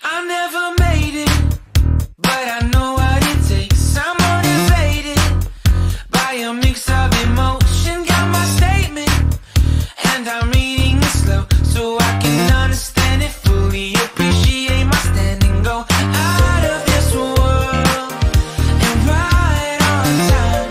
I never made it, but I know what it takes. I'm motivated by a mix of emotion. Got my statement, and I'm reading it slow so I can understand it fully. Appreciate my standing, go out of this world and right on time.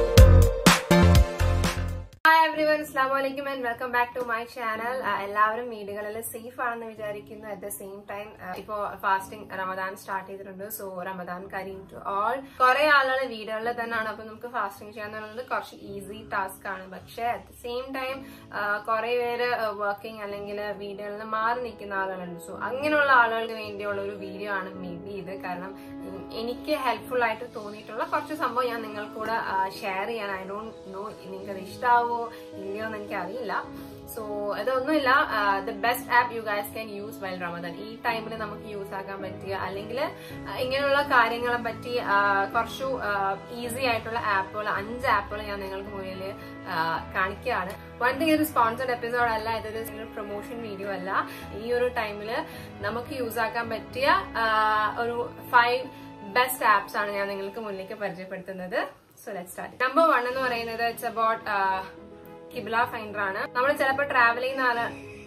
Hi everyone അസ്ലാം വലൈക്കും and welcome back to my channel എല്ലാവരും വീടുകളിൽ safe ആണെന്ന് വിചാരിക്കുന്നു at the same time ഇപ്പോ fasting Ramadan start ചെയ്തിട്ടുണ്ട് so Ramadan കരീം to all കുറെ ആളുകൾ വീടുകളിൽ തന്നെയാണ് അപ്പൊ നമുക്ക് ഫാസ്റ്റിംഗ് ചെയ്യാന്നുള്ളത് കുറച്ച് ഈസി ടാസ്ക് ആണ് പക്ഷെ അറ്റ് ദ സെയിം ടൈം കുറെ പേര് വർക്കിംഗ് അല്ലെങ്കിൽ വീടുകളിൽ നിന്ന് മാറി നിൽക്കുന്ന ആളുകളുണ്ട് സോ അങ്ങനെയുള്ള ആളുകൾക്ക് വേണ്ടിയുള്ള ഒരു വീഡിയോ ആണ് മേ ബി ഇത് കാരണം ഉം, എനിക്ക് ഹെൽപ്ഫുൾ ആയിട്ട് തോന്നിയിട്ടുള്ള കുറച്ച് സംഭവം ഞാൻ നിങ്ങൾക്കൂടെ ഷെയർ ചെയ്യാൻ ഐ ഡോണ്ട് നോ നിങ്ങൾക്ക് അത് ഇഷ്ടാവോ ഇല്ലയോ എന്ന് എനിക്ക് അറിയില്ല സോ ഇതൊന്നുമില്ല the best app you guys can use while Ramadan ഈ ടൈമിൽ നമുക്ക് യൂസ് ആക്കാൻ പറ്റിയ അല്ലെങ്കിൽ ഇങ്ങനെയുള്ള കാര്യങ്ങളെ പറ്റി ആ, കുറച്ചു ഈസി ആയിട്ടുള്ള ആപ്പുകൾ അഞ്ച് ആപ്പുകൾ ഞാൻ നിങ്ങൾക്ക് മുന്നിൽ ആ, കാണിക്കുകയാണ് വൺ തിങ് ഒരു സ്പോൺസർഡ് എപ്പിസോഡ് അല്ല ഇതൊരു പ്രൊമോഷൻ വീഡിയോ അല്ല ഈ ഒരു ടൈമിൽ നമുക്ക് യൂസ് ആക്കാൻ പറ്റിയ ആ, ഒരു ഫൈവ് ബെസ്റ്റ് ആപ്സ് ആണ് ഞാൻ നിങ്ങൾക്ക് മുന്നിലേക്ക് പരിചയപ്പെടുത്തുന്നത് so let start number one എന്ന് പറയുന്നത് ഇറ്റ്സ് അബൌട്ട് കിബില ഫൈൻഡർ ആണ് നമ്മൾ ചിലപ്പോൾ ട്രാവൽ ചെയ്യുന്ന ആള്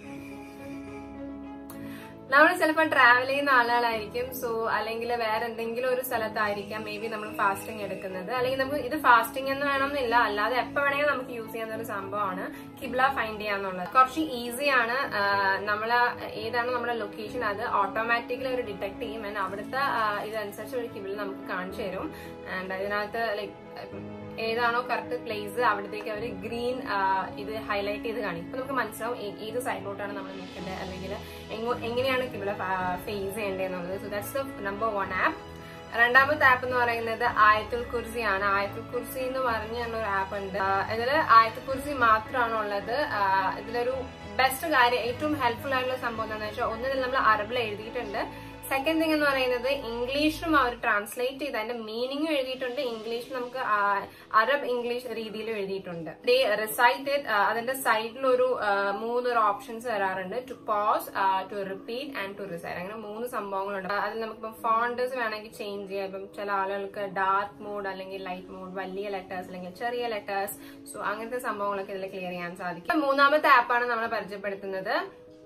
നമ്മൾ ചിലപ്പോൾ ട്രാവൽ ചെയ്യുന്ന ആളുകളായിരിക്കും സോ അല്ലെങ്കിൽ വേറെ എന്തെങ്കിലും ഒരു സ്ഥലത്തായിരിക്കാം മേ ബി നമ്മൾ ഫാസ്റ്റിംഗ് എടുക്കുന്നത് അല്ലെങ്കിൽ നമുക്ക് ഇത് ഫാസ്റ്റിംഗ് എന്ന് വേണമെന്നില്ല അല്ലാതെ എപ്പോ വേണമെങ്കിലും നമുക്ക് യൂസ് ചെയ്യുന്ന ഒരു സംഭവമാണ് കിബ്ല ഫൈൻഡ് ചെയ്യാന്നുള്ളത് കുറച്ച് ഈസിയാണ് നമ്മൾ ഏതാണ് നമ്മുടെ ലൊക്കേഷൻ അത് ഓട്ടോമാറ്റിക്കലി ഒരു ഡിറ്റക്ട് ചെയ്യും ആൻഡ് അവിടുത്തെ ആ, ഇതനുസരിച്ച് ഒരു കിബിൾ നമുക്ക് കാണിച്ചു തരും ആൻഡ് അതിനകത്ത് ലൈക്ക് ഏതാണോ കറക്റ്റ് പ്ലേസ് അവിടത്തേക്ക് അവർ ഗ്രീൻ ഇത് ഹൈലൈറ്റ് ചെയ്ത് കാണിക്കും അപ്പൊ നമുക്ക് മനസ്സിലാവും ഏ- ഏത് സൈഡിലോട്ടാണ് നമ്മൾ നിൽക്കേണ്ടത് അല്ലെങ്കിൽ എങ്ങോ- എങ്ങനെയാണ് കിബിള ഫേസ് ചെയ്യേണ്ടതെന്നുള്ളത് so that's the number one app രണ്ടാമത്തെ ആപ്പ് എന്ന് പറയുന്നത് ആയത്തുൽ കുർസി ആണ് ആയത്തുൽ കുർസി എന്ന് പറഞ്ഞ ഒരു ആപ്പ് ഉണ്ട് ആ, ഇതില് ആയത്തുൽ കുർസി മാത്രമാണ് ഉള്ളത് ആ, ഇതിലൊരു ബെസ്റ്റ് കാര്യം ഏറ്റവും ഹെൽപ്ഫുൾ ആയിട്ടുള്ള സംഭവം എന്താണെന്ന് വെച്ചാൽ ഒന്നിൽ നമ്മൾ അറബിൽ എഴുതിയിട്ടുണ്ട് സെക്കൻഡ് തിങ് എന്ന് പറയുന്നത് ഇംഗ്ലീഷിലും അവർ ട്രാൻസ്ലേറ്റ് ചെയ്ത് അതിന്റെ മീനിങ്ങും എഴുതിയിട്ടുണ്ട് ഇംഗ്ലീഷിൽ നമുക്ക് ആ, അറബ് ഇംഗ്ലീഷ് രീതിയിലും എഴുതിയിട്ടുണ്ട് ദേ റിസൈറ്റഡ് അതിന്റെ സൈഡിൽ ഒരു ആ, മൂന്ന് ഒരു ഓപ്ഷൻസ് വരാറുണ്ട് to pause to repeat and to recite അങ്ങനെ മൂന്ന് സംഭവങ്ങളുണ്ട് ആ, അതിൽ നമുക്കിപ്പം ഫോണ്ടേഴ്സ് വേണമെങ്കിൽ ചേഞ്ച് ചെയ്യാം ഇപ്പം ചില ആളുകൾക്ക് ഡാർക്ക് മോഡ് അല്ലെങ്കിൽ ലൈറ്റ് മോഡ് വലിയ ലെറ്റേഴ്സ് അല്ലെങ്കിൽ ചെറിയ ലെറ്റേഴ്സ് സോ അങ്ങനത്തെ സംഭവങ്ങളൊക്കെ ഇതിൽ ക്ലിയർ ചെയ്യാൻ സാധിക്കും മൂന്നാമത്തെ ആപ്പാണ് നമ്മൾ പരിചയപ്പെടുത്തുന്നത്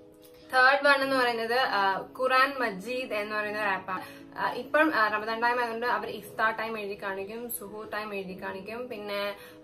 തേർഡ് വൺ എന്ന് പറയുന്നത് ആ, ഖുറാൻ മജീദ് എന്ന് പറയുന്ന ഒരു ആപ്പാണ് ഇപ്പം ആ, റമദാൻ ടൈം ആയതുകൊണ്ട് അവർ ഇഫ്താർ ടൈം എഴുതി കാണിക്കും സുഹൂർ ടൈം എഴുതി കാണിക്കും പിന്നെ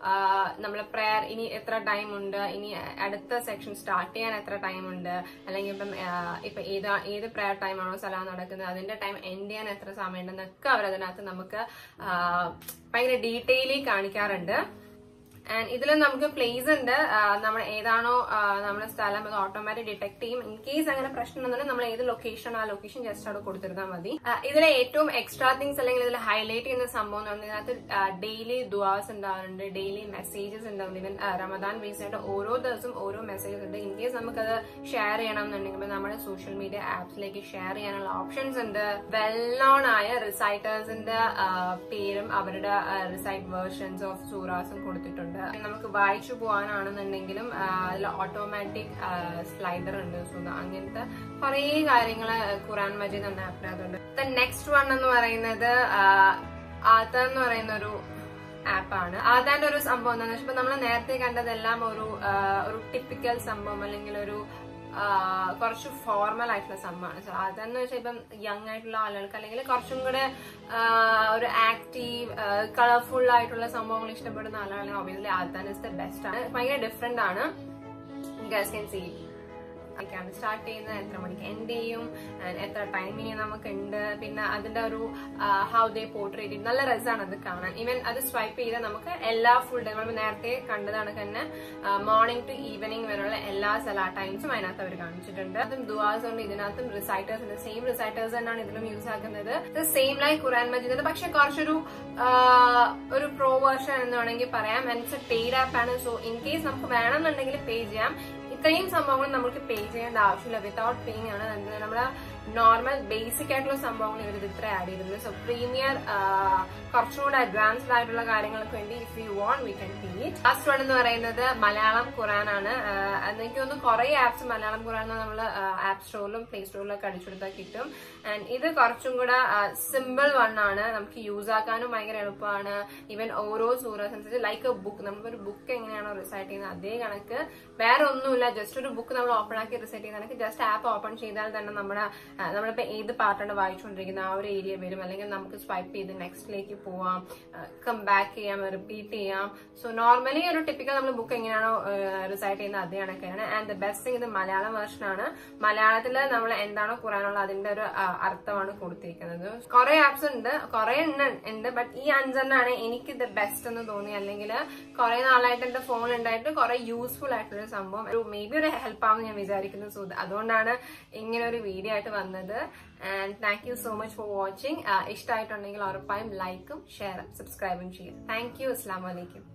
നമ്മൾ പ്രെയർ ഇനി എത്ര ടൈം ഉണ്ട് ഇനി അടുത്ത സെക്ഷൻ സ്റ്റാർട്ട് ചെയ്യാൻ എത്ര ടൈം ഉണ്ട് അല്ലെങ്കിൽ ഇപ്പം ആ, ഇപ്പൊ ഏത് ഏത് പ്രെയർ ടൈം ആണോ സലാം നടക്കുന്നത് അതിന്റെ ടൈം എൻഡ് ചെയ്യാൻ എത്ര സമയം ഉണ്ടെന്നൊക്കെ അവർ അതിനകത്ത് നമുക്ക് ആ, ഭയങ്കര ഡീറ്റെയിലി കാണിക്കാറുണ്ട് ആൻഡ് ഇതിൽ നമുക്ക് പ്ലേസ് ഉണ്ട് ആ, നമ്മൾ ഏതാണോ ആ, നമ്മുടെ സ്ഥലം അത് ഓട്ടോമാറ്റിക് ഡിറ്റക്ട് ചെയ്യും ഇൻ കേസ് അങ്ങനെ പ്രശ്നം ഉണ്ടെന്നുണ്ടെങ്കിൽ നമ്മൾ ഏത് ലൊക്കേഷൻ ആ ലൊക്കേഷൻ ജസ്റ്റ് അവിടെ കൊടുത്തിരുന്നാൽ മതി ആ, ഇതിലെ ഏറ്റവും എക്സ്ട്രാ തിങ്സ് അല്ലെങ്കിൽ ഇതിൽ ഹൈലൈറ്റ് ചെയ്യുന്ന സംഭവം എന്ന് പറഞ്ഞാൽ ഇതിനകത്ത് ഡെയിലി ദുവാസ് ഉണ്ടാവാറുണ്ട് ഡെയിലി മെസ്സേജസ് ഉണ്ടാവും ഇവൻ റമദാൻ ബേസ് ആയിട്ട് ഓരോ ദിവസവും ഓരോ മെസ്സേജസ് ഉണ്ട് ഇൻ കേസ് നമുക്കത് ഷെയർ ചെയ്യണം എന്നുണ്ടെങ്കിൽ ഇപ്പൊ നമ്മുടെ സോഷ്യൽ മീഡിയ ആപ്സിലേക്ക് ഷെയർ ചെയ്യാനുള്ള ഓപ്ഷൻസ് ഉണ്ട് വെൽ നോൺ ആയ റിസൈറ്റേഴ്സിന്റെ പേരും അവരുടെ റിസൈറ്റ് വേർഷൻസ് ഓഫ് സൂറാസും കൊടുത്തിട്ടുണ്ട് നമുക്ക് വായിച്ചു പോകാനാണെന്നുണ്ടെങ്കിലും ആ, അതിൽ ഓട്ടോമാറ്റിക് സ്ലൈഡർ ഉണ്ട് സോ അങ്ങനത്തെ കുറേ കാര്യങ്ങൾ ഖുറാൻ മജീദ് എന്ന ആപ്പിനകത്തുണ്ട് നെക്സ്റ്റ് വൺ എന്ന് പറയുന്നത് ആത്ത എന്ന് പറയുന്ന ഒരു ആപ്പാണ് ആദാന്റെ ഒരു സംഭവം എന്താണെന്ന് വെച്ചാൽ നമ്മൾ നേരത്തെ കണ്ടതെല്ലാം ഒരു ആ, ഒരു ടിപ്പിക്കൽ സംഭവം അല്ലെങ്കിൽ ഒരു ആ, കുറച്ച് ഫോർമൽ ആയിട്ടുള്ള സംഭവമാണ് സോ അതെന്ന് വെച്ചാൽ ഇപ്പം യങ് ആയിട്ടുള്ള ആളുകൾക്ക് അല്ലെങ്കിൽ കുറച്ചും കൂടെ ആ, ഒരു ആക്റ്റീവ് കളർഫുൾ ആയിട്ടുള്ള സംഭവങ്ങൾ ഇഷ്ടപ്പെടുന്ന ആളുകളാണെങ്കിൽ ഒബിയസ്ലി ആദാൻ ഇസ് ദ ബെസ്റ്റ് ആണ് ഭയങ്കര ഡിഫറെന്റ് ആണ് ഗസ് ക്യാൻ സീ ഒക്കെയാണ് സ്റ്റാർട്ട് ചെയ്യുന്നത് എത്ര മണിക്ക് എൻഡ് ചെയ്യും and എത്ര ടൈമിന് നമുക്ക് ഉണ്ട് പിന്നെ അതിന്റെ ഒരു ഹൗ ദേ പോർട്രേറ്റ് നല്ല രസമാണ് അത് കാണാൻ ഈവൻ അത് സ്വൈപ്പ് ചെയ്താൽ നമുക്ക് എല്ലാ ഫുൾ ഡേ നമ്മൾ നേരത്തെ കണ്ടതാണ് തന്നെ മോർണിംഗ് ടു ഈവനിങ് വരെയുള്ള എല്ലാ സലാ ടൈംസും അതിനകത്ത് അവർ കാണിച്ചിട്ടുണ്ട് അതും ദുവാസ് ഉണ്ട് ഇതിനകത്തും റിസൈറ്റേഴ്സ് ഉണ്ട് സെയിം റിസൈറ്റേഴ്സ് തന്നെയാണ് ഇതിലും യൂസ് ആക്കുന്നത് സെയിം ലൈക്ക് ഖുറാൻ മജീദ് പക്ഷെ കുറച്ചൊരു ആ, ഒരു പ്രോ വേർഷൻ എന്ന് വേണമെങ്കിൽ പറയാം ആൻഡ് പെയ്ഡ് ആപ്പ് ആണ് സോ ഇൻ കേസ് നമുക്ക് വേണമെന്നുണ്ടെങ്കിൽ പേ ചെയ്യാം ഇത്രയും സംഭവങ്ങൾ നമുക്ക് പേ ചെയ്യേണ്ട ആവശ്യമില്ല വിത്തൗട്ട് പേയിങ് ആണ് നമ്മുടെ നോർമൽ ബേസിക് ആയിട്ടുള്ള സംഭവങ്ങൾ ഇവർ ഇത് ഇത്ര ആഡ് ചെയ്തിരുന്നു സോ പ്രീമിയർ കുറച്ചും കൂടെ അഡ്വാൻസ്ഡ് ആയിട്ടുള്ള കാര്യങ്ങൾക്ക് വേണ്ടി if you want we can pay it last one എന്ന് പറയുന്നത് മലയാളം ഖുറാൻ ആണ് ആഹ് എനിക്ക് തോന്നുന്നു കുറെ ആപ്സ് മലയാളം ഖുറാൻ നമ്മൾ ആപ്പ് സ്റ്റോറിലും പ്ലേ സ്റ്റോറിലൊക്കെ അടിച്ചെടുത്താൽ കിട്ടും ആൻഡ് ഇത് കുറച്ചും കൂടെ സിമ്പിൾ വൺ ആണ് നമുക്ക് യൂസ് ആക്കാനും ഭയങ്കര എളുപ്പമാണ് ഈവൻ ഓരോ സൂറസ് അനുസരിച്ച് ലൈക്ക് എ ബുക്ക് നമ്മളൊരു ബുക്ക് എങ്ങനെയാണോ റിസൈറ്റ് ചെയ്യുന്നത് അതേ കണക്ക് വേറെ ഒന്നുമില്ല ജസ്റ്റ് ഒരു ബുക്ക് നമ്മൾ ഓപ്പൺ ആക്കി റിസൈറ്റ് ചെയ്യുന്ന കണക്ക് ജസ്റ്റ് ആപ്പ് ഓപ്പൺ ചെയ്താൽ തന്നെ നമ്മുടെ ആ, നമ്മളിപ്പോ ഏത് പാർട്ടാണ് വായിച്ചുകൊണ്ടിരിക്കുന്ന ആ ഒരു ഏരിയ വരും അല്ലെങ്കിൽ നമുക്ക് സ്വൈപ്പ് ചെയ്ത് നെക്സ്റ്റിലേക്ക് പോവാം കം ബാക്ക് ചെയ്യാം റിപ്പീറ്റ് ചെയ്യാം സോ നോർമലി ഒരു ടിപ്പിക്കൽ നമ്മൾ ബുക്ക് എങ്ങനെയാണോ റിസൈറ്റ് ചെയ്യുന്നത് അതേ കണക്കാണ് ആൻഡ് ദ ബെസ്റ്റ് തിങ് ഇത് മലയാളം വേർഷൻ ആണ് മലയാളത്തിൽ നമ്മൾ എന്താണോ ഖുറാനുള്ള അതിന്റെ ഒരു ആ, അർത്ഥമാണ് കൊടുത്തിരിക്കുന്നത് കുറെ ആപ്സ് ഉണ്ട് കുറെ എണ്ണം ഉണ്ട് ബട്ട് ഈ അഞ്ചെണ്ണാണ് എനിക്ക് ഇത് ബെസ്റ്റ് എന്ന് തോന്നി അല്ലെങ്കിൽ കുറെ നാളായിട്ട് എന്റെ ഫോൺ ഉണ്ടായിട്ട് കുറെ യൂസ്ഫുൾ ആയിട്ടുള്ള ഒരു സംഭവം ഒരു മേ ബി ഒരു ഹെൽപ്പ് ആവും ഞാൻ വിചാരിക്കുന്നു സോ അതുകൊണ്ടാണ് ഇങ്ങനെ ഒരു വീഡിയോ ആയിട്ട് വന്നത് and thank you so much for watching ഇഷ്ടമായിട്ടുണ്ടെങ്കിൽ ഉറപ്പായും ലൈക്കും ഷെയറും സബ്സ്ക്രൈബും ചെയ്യുക താങ്ക് യു അസ്സാം വലൈക്കും